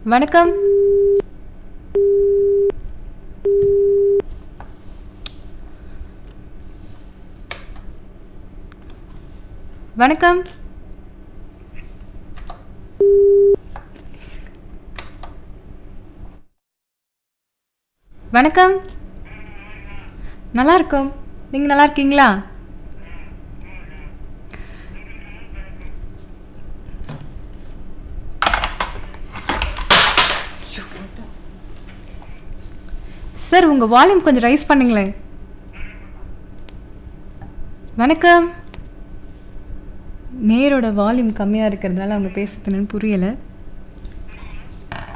வணக்கம் வணக்கம் வணக்கம் நல்லா இருக்கோம் நீங்க நல்லா இருக்கீங்களா சார் உங்க வால்யூம் கொஞ்சம் ரைஸ் பண்ணுங்களேன் வணக்கம் நேரோட வால்யூம் கம்மியாக இருக்கிறதுனால அவங்க பேசுறது என்னன்னு புரியலை